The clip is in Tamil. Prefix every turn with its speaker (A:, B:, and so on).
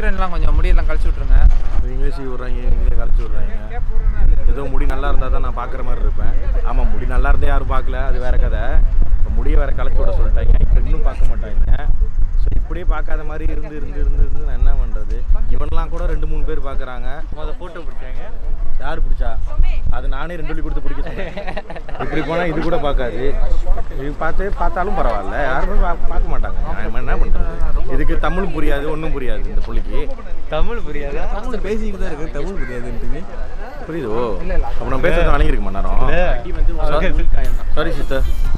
A: சீக்கிரம்லாம் கொஞ்சம் முடியெல்லாம் கழிச்சு விட்ருங்க
B: இவங்களே சீ விட்றாங்க இவங்களே கழிச்சு விட்றாங்க ஏதோ முடி நல்லா இருந்தால் தான் நான் பார்க்குற மாதிரி இருப்பேன் ஆமாம் முடி நல்லா இருந்தே யாரும் பார்க்கல அது வேற கதை இப்போ முடியை வேற களைச்சி விட சொல்லிட்டாங்க இப்போ இன்னும் பார்க்க மாட்டாங்க ஸோ இப்படியே பார்க்காத மாதிரி இருந்து இருந்து இருந்து இருந்து நான் என்ன பண்ணுறது இவன்லாம் கூட ரெண்டு மூணு பேர் பார்க்குறாங்க
C: முத ஃபோட்டோ பிடிச்சாங்க
B: யார் பிடிச்சா அது நானே ரெண்டு வழி கொடுத்து பிடிக்க சொன்னேன் இப்படி போனால் இது கூட பார்க்காது இது பார்த்து பார்த்தாலும் பரவாயில்ல யாருமே பா- பார்க்க மாட்டாங்க நான் என்ன பண்ணுறது இதுக்கு தமிழும் புரியாது ஒன்றும் புரியாது இந்த புள்ளிக்கு
C: தமிழ் புரியாதா
D: பேசிக்கிட்டு தான் இருக்கு தமிழ் புரியாதுன்றீங்க
B: புரியுதோ அப்போ நான் பேசுறது வணங்கியிருக்க நேரம் சாரி சிஸ்டர்